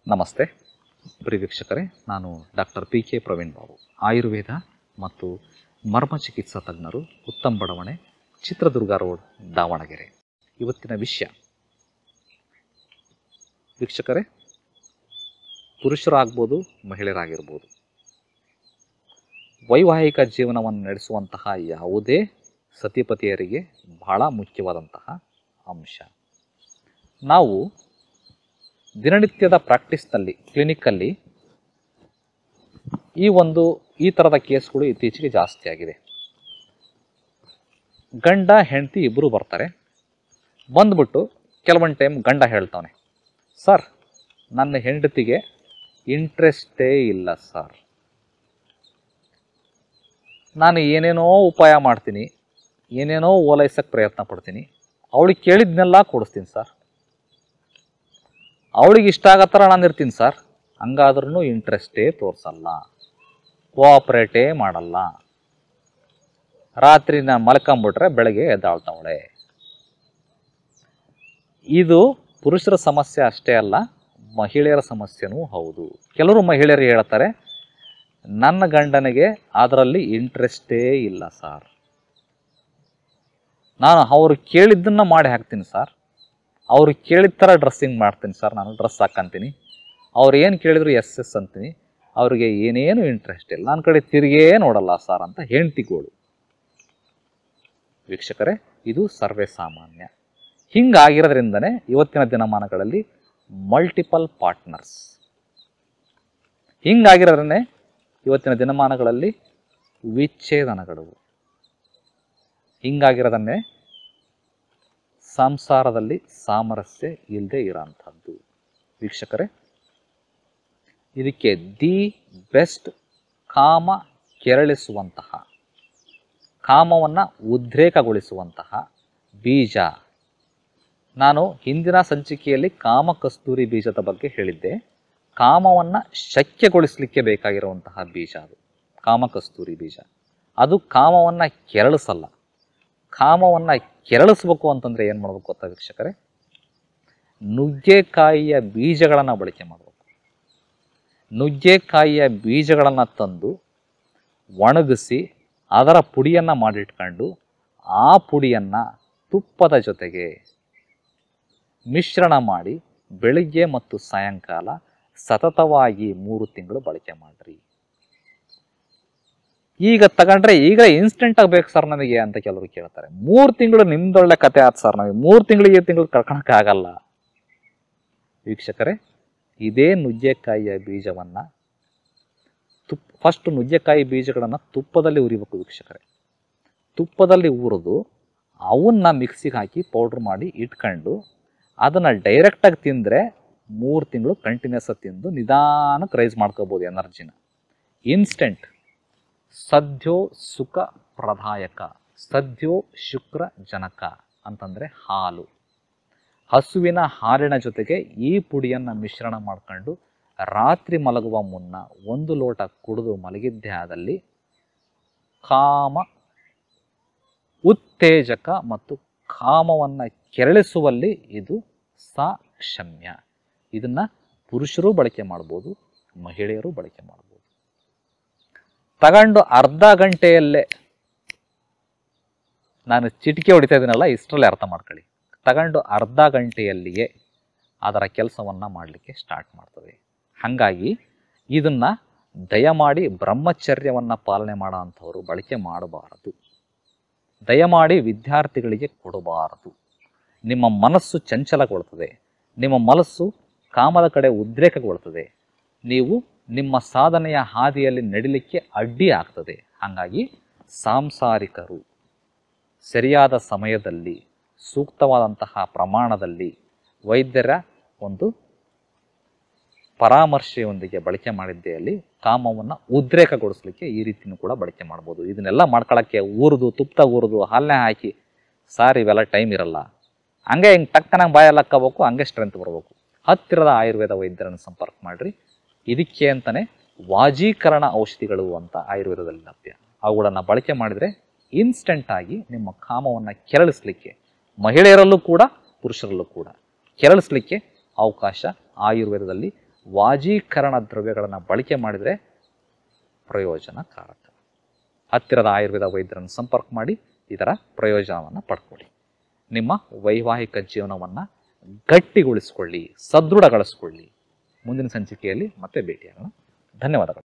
ನಮಸ್ತೆ ಪ್ರಿಯ ವೀಕ್ಷಕರೇ ನಾನು doctor P K Praveen Babu Ayurveda ಮತ್ತು ಮರ್ಮ ಚಿಕಿತ್ಸಾ ತಜ್ಞರು ಉತ್ತಮ್ ಬಡಾವಣೆ ಚಿತ್ರದುರ್ಗ ರೋಡ್ ದಾವಣಗೆರೆ ಇವತ್ತಿನ ವಿಷಯ ವೀಕ್ಷಕರೇ ಪುರುಷರಾಗ್ಬೋದು ಮಹಿಳೆಯರಾಗಿರ್ಬೋದು ವೈವಾಹಿಕ ಜೀವನವನ್ನು ನಡೆಸುವಂತಹ ಯಾವುದೇ ಸತಿಪತಿಯರಿಗೆ ಬಹಳ ಮುಖ್ಯವಾದಂತಹ ಅಂಶ ನಾವು ದಿನನಿತ್ಯದ ಪ್ರಾಕ್ಟೀಸ್ನಲ್ಲಿ ಕ್ಲಿನಿಕ್ಕಲ್ಲಿ ಈ ಒಂದು ಈ ಥರದ ಕೇಸ್ಗಳು ಇತ್ತೀಚೆಗೆ ಜಾಸ್ತಿ ಆಗಿದೆ ಗಂಡ ಹೆಂಡತಿ ಇಬ್ಬರು ಬರ್ತಾರೆ ಬಂದ್ಬಿಟ್ಟು ಕೆಲವೊಂದು ಟೈಮ್ ಗಂಡ ಹೇಳ್ತಾನೆ ಸರ್ ನನ್ನ ಹೆಂಡತಿಗೆ ಇಂಟ್ರೆಸ್ಟೇ ಇಲ್ಲ ಸರ್ ನಾನು ಏನೇನೋ ಉಪಾಯ ಮಾಡ್ತೀನಿ ಏನೇನೋ ಓಲೈಸಕ್ಕೆ ಪ್ರಯತ್ನ ಪಡ್ತೀನಿ ಅವಳಿಗೆ ಕೇಳಿದ್ನೆಲ್ಲ ಕೊಡಿಸ್ತೀನಿ ಸರ್ ಅವಳಿಗೆ ಇಷ್ಟ ಆಗೋ ಥರ ನಾನು ಇರ್ತೀನಿ ಸರ್ ಹಂಗಾದ್ರೂ ಇಂಟ್ರೆಸ್ಟೇ ತೋರಿಸಲ್ಲ ಕೋಆಪ್ರೇಟೇ ಮಾಡಲ್ಲ ರಾತ್ರಿ ನಾನು ಮಲ್ಕೊಂಬಿಟ್ರೆ ಬೆಳಗ್ಗೆ ಎದ್ದಾಳ್ತಾವಳೆ ಇದು ಪುರುಷರ ಸಮಸ್ಯೆ ಅಷ್ಟೇ ಅಲ್ಲ ಮಹಿಳೆಯರ ಸಮಸ್ಯೆನೂ ಹೌದು ಕೆಲವರು ಮಹಿಳೆಯರು ಹೇಳ್ತಾರೆ ನನ್ನ ಗಂಡನಿಗೆ ಅದರಲ್ಲಿ ಇಂಟ್ರೆಸ್ಟೇ ಇಲ್ಲ ಸರ್ ನಾನು ಅವ್ರು ಕೇಳಿದ್ದನ್ನು ಮಾಡಿ ಹಾಕ್ತೀನಿ ಸರ್ ಅವ್ರು ಕೇಳಿದ ಥರ ಡ್ರೆಸ್ಸಿಂಗ್ ಮಾಡ್ತೀನಿ ಸರ್ ನಾನು ಡ್ರೆಸ್ ಹಾಕ್ಕಂತೀನಿ ಅವ್ರು ಏನು ಕೇಳಿದ್ರು ಎಸ್ ಎಸ್ ಅಂತೀನಿ ಅವ್ರಿಗೆ ಏನೇನು ಇಂಟ್ರೆಸ್ಟ್ ಇಲ್ಲ ನನ್ನ ಕಡೆ ತಿರುಗೇ ನೋಡಲ್ಲ ಸರ್ ಅಂತ ಹೆಂಡ್ತಿಗೋಳು ವೀಕ್ಷಕರೇ ಇದು ಸರ್ವೇ ಸಾಮಾನ್ಯ ಹಿಂಗಾಗಿರೋದ್ರಿಂದನೇ ಇವತ್ತಿನ ದಿನಮಾನಗಳಲ್ಲಿ ಮಲ್ಟಿಪಲ್ ಪಾರ್ಟ್ನರ್ಸ್ ಹಿಂಗಾಗಿರೋದ್ರೇ ಇವತ್ತಿನ ದಿನಮಾನಗಳಲ್ಲಿ ವಿಚ್ಛೇದನಗಳು ಹಿಂಗಾಗಿರೋದನ್ನೇ ಸಂಸಾರದಲ್ಲಿ ಸಾಮರಸ್ಯ ಇಲ್ಲದೆ ಇರೋಂಥದ್ದು ವೀಕ್ಷಕರೇ ಇದಕ್ಕೆ ದಿ ಬೆಸ್ಟ್ ಕಾಮ ಕೆರಳಿಸುವಂತಹ ಕಾಮವನ್ನು ಉದ್ರೇಕಗೊಳಿಸುವಂತಹ ಬೀಜ ನಾನು ಹಿಂದಿನ ಸಂಚಿಕೆಯಲ್ಲಿ ಕಾಮ ಕಸ್ತೂರಿ ಬೀಜದ ಬಗ್ಗೆ ಹೇಳಿದ್ದೆ ಕಾಮವನ್ನು ಶಕ್ಯಗೊಳಿಸಲಿಕ್ಕೆ ಬೇಕಾಗಿರುವಂತಹ ಬೀಜ ಅದು ಕಾಮ ಕಸ್ತೂರಿ ಬೀಜ ಅದು ಕಾಮವನ್ನು ಕೆರಳಿಸಲ್ಲ ಕಾಮವನ್ನು ಕೆರಳಿಸ್ಬೇಕು ಅಂತಂದರೆ ಏನು ಮಾಡಬೇಕು ಗೊತ್ತಾ ವೀಕ್ಷಕರೇ ನುಗ್ಗೆಕಾಯಿಯ ಬೀಜಗಳನ್ನು ಬಳಕೆ ಮಾಡಬೇಕು ನುಗ್ಗೆಕಾಯಿಯ ಬೀಜಗಳನ್ನು ತಂದು ಒಣಗಿಸಿ ಅದರ ಪುಡಿಯನ್ನು ಮಾಡಿಟ್ಕೊಂಡು ಆ ಪುಡಿಯನ್ನು ತುಪ್ಪದ ಜೊತೆಗೆ ಮಿಶ್ರಣ ಮಾಡಿ ಬೆಳಿಗ್ಗೆ ಮತ್ತು ಸಾಯಂಕಾಲ ಸತತವಾಗಿ ಮೂರು ತಿಂಗಳು ಬಳಕೆ ಮಾಡಿರಿ ಈಗ ತಗೊಂಡ್ರೆ ಈಗ ಇನ್ಸ್ಟೆಂಟ್ ಬೇಕು ಸರ್ ನನಗೆ ಅಂತ ಕೆಲವರು ಕೇಳ್ತಾರೆ ಮೂರು ತಿಂಗಳು ನಿಮ್ದೊಳ್ಳೆ ಕತೆ ಆಯ್ತು ಸರ್ ನಮಗೆ ಮೂರು ತಿಂಗಳಿಗೆ ತಿಂಗಳು ಕಳ್ಕೊಳಕ್ಕಾಗಲ್ಲ ವೀಕ್ಷಕರೇ ಇದೇ ನುಗ್ಗೆಕಾಯಿಯ ಬೀಜವನ್ನು ತುಪ್ಪ ಫಸ್ಟ್ ನುಗ್ಗೆಕಾಯಿ ಬೀಜಗಳನ್ನು ತುಪ್ಪದಲ್ಲಿ ಉರಿಬೇಕು ವೀಕ್ಷಕರೇ ತುಪ್ಪದಲ್ಲಿ ಹುರಿದು ಅವನ್ನ ಮಿಕ್ಸಿಗೆ ಹಾಕಿ ಪೌಡ್ರ್ ಮಾಡಿ ಇಟ್ಕೊಂಡು ಅದನ್ನು ಡೈರೆಕ್ಟಾಗಿ ತಿಂದರೆ ಮೂರು ತಿಂಗಳು ಕಂಟಿನ್ಯೂಸ್ ತಿಂದು ನಿಧಾನಕ್ಕೆ ರೈಸ್ ಮಾಡ್ಕೋಬೋದು ಎನರ್ಜಿನ ಇನ್ಸ್ಟೆಂಟ್ ಸದ್ಯೋ ಸುಖ ಪ್ರದಾಯಕ ಸದ್ಯೋ ಶುಕ್ರ ಜನಕ ಅಂತಂದರೆ ಹಾಲು ಹಸುವಿನ ಹಾಲಿನ ಜೊತೆಗೆ ಈ ಪುಡಿಯನ್ನು ಮಿಶ್ರಣ ಮಾಡ್ಕೊಂಡು ರಾತ್ರಿ ಮಲಗುವ ಮುನ್ನ ಒಂದು ಲೋಟ ಕುಡಿದು ಮಲಗಿದ್ದೇ ಆದಲ್ಲಿ ಕಾಮ ಉತ್ತೇಜಕ ಮತ್ತು ಕಾಮವನ್ನು ಕೆರಳಿಸುವಲ್ಲಿ ಇದು ಸಾಕ್ಷಮ್ಯ ಇದನ್ನು ಪುರುಷರು ಬಳಕೆ ಮಾಡ್ಬೋದು ಮಹಿಳೆಯರು ಬಳಕೆ ಮಾಡ್ಬೋದು ತಗೊಂಡು ಅರ್ಧ ಗಂಟೆಯಲ್ಲೇ ನಾನು ಚಿಟಿಕೆ ಹೊಡಿತಾ ಇದ್ದೀನಲ್ಲ ಇಷ್ಟರಲ್ಲೇ ಅರ್ಥ ಮಾಡ್ಕೊಳ್ಳಿ ತಗೊಂಡು ಅರ್ಧ ಗಂಟೆಯಲ್ಲಿಯೇ ಅದರ ಕೆಲಸವನ್ನು ಮಾಡಲಿಕ್ಕೆ ಸ್ಟಾರ್ಟ್ ಮಾಡ್ತದೆ ಹಾಗಾಗಿ ಇದನ್ನು ದಯಮಾಡಿ ಬ್ರಹ್ಮಚರ್ಯವನ್ನು ಪಾಲನೆ ಮಾಡೋ ಅಂಥವರು ಬಳಕೆ ಮಾಡಬಾರದು ದಯಮಾಡಿ ವಿದ್ಯಾರ್ಥಿಗಳಿಗೆ ಕೊಡಬಾರದು ನಿಮ್ಮ ಮನಸ್ಸು ಚಂಚಲಗೊಳ್ತದೆ ನಿಮ್ಮ ಮನಸ್ಸು ಕಾಮದ ಕಡೆ ಉದ್ರೇಕಗೊಳ್ತದೆ ನೀವು ನಿಮ್ಮ ಸಾಧನೆಯ ಹಾದಿಯಲ್ಲಿ ನಡಿಲಿಕ್ಕೆ ಅಡ್ಡಿ ಆಗ್ತದೆ ಹಾಗಾಗಿ ಸಾಂಸಾರಿಕರು ಸರಿಯಾದ ಸಮಯದಲ್ಲಿ ಸೂಕ್ತವಾದಂತಹ ಪ್ರಮಾಣದಲ್ಲಿ ವೈದ್ಯರ ಒಂದು ಪರಾಮರ್ಶೆಯೊಂದಿಗೆ ಬಳಕೆ ಮಾಡಿದ್ದೇ ಅಲ್ಲಿ ಕಾಮವನ್ನು ಉದ್ರೇಕಗೊಳಿಸಲಿಕ್ಕೆ ಈ ರೀತಿಯೂ ಕೂಡ ಬಳಕೆ ಮಾಡ್ಬೋದು ಇದನ್ನೆಲ್ಲ ಮಾಡ್ಕೊಳ್ಳೋಕ್ಕೆ ಊರಿದು ತುಪ್ಪ ಊರಿದು ಹಾಲನ್ನೇ ಹಾಕಿ ಸಾರ್ ಇವೆಲ್ಲ ಟೈಮ್ ಇರಲ್ಲ ಹಂಗೆ ಹಿಂಗೆ ಟಕ್ಕನಾಗಿ ಬಾಯಲ್ಲಿ ಹಾಕ್ಕೋಬೇಕು ಹಂಗೆ ಸ್ಟ್ರೆಂತ್ ಬರಬೇಕು ಹತ್ತಿರದ ಆಯುರ್ವೇದ ವೈದ್ಯರನ್ನು ಸಂಪರ್ಕ ಮಾಡಿರಿ ಇದಕ್ಕೆ ಅಂತಲೇ ವಾಜೀಕರಣ ಔಷಧಿಗಳು ಅಂತ ಆಯುರ್ವೇದದಲ್ಲಿ ಲಭ್ಯ ಅವುಗಳನ್ನು ಬಳಕೆ ಮಾಡಿದರೆ ಇನ್ಸ್ಟೆಂಟ್ ಆಗಿ ನಿಮ್ಮ ಕಾಮವನ್ನು ಕೆರಳಿಸಲಿಕ್ಕೆ ಮಹಿಳೆಯರಲ್ಲೂ ಕೂಡ ಪುರುಷರಲ್ಲೂ ಕೂಡ ಕೆರಳಿಸಲಿಕ್ಕೆ ಅವಕಾಶ ಆಯುರ್ವೇದದಲ್ಲಿ ವಾಜೀಕರಣ ದ್ರವ್ಯಗಳನ್ನು ಬಳಕೆ ಮಾಡಿದರೆ ಪ್ರಯೋಜನಕಾರಕ ಹತ್ತಿರದ ಆಯುರ್ವೇದ ವೈದ್ಯರನ್ನು ಸಂಪರ್ಕ ಮಾಡಿ ಇದರ ಪ್ರಯೋಜನವನ್ನು ಪಡ್ಕೊಳ್ಳಿ ನಿಮ್ಮ ವೈವಾಹಿಕ ಜೀವನವನ್ನು ಗಟ್ಟಿಗೊಳಿಸ್ಕೊಳ್ಳಿ ಸದೃಢಗೊಳಿಸ್ಕೊಳ್ಳಿ ಮುಂದಿನ ಸಂಚಿಕೆಯಲ್ಲಿ ಮತ್ತೆ ಭೇಟಿಯಾಗೋಣ ಧನ್ಯವಾದಗಳು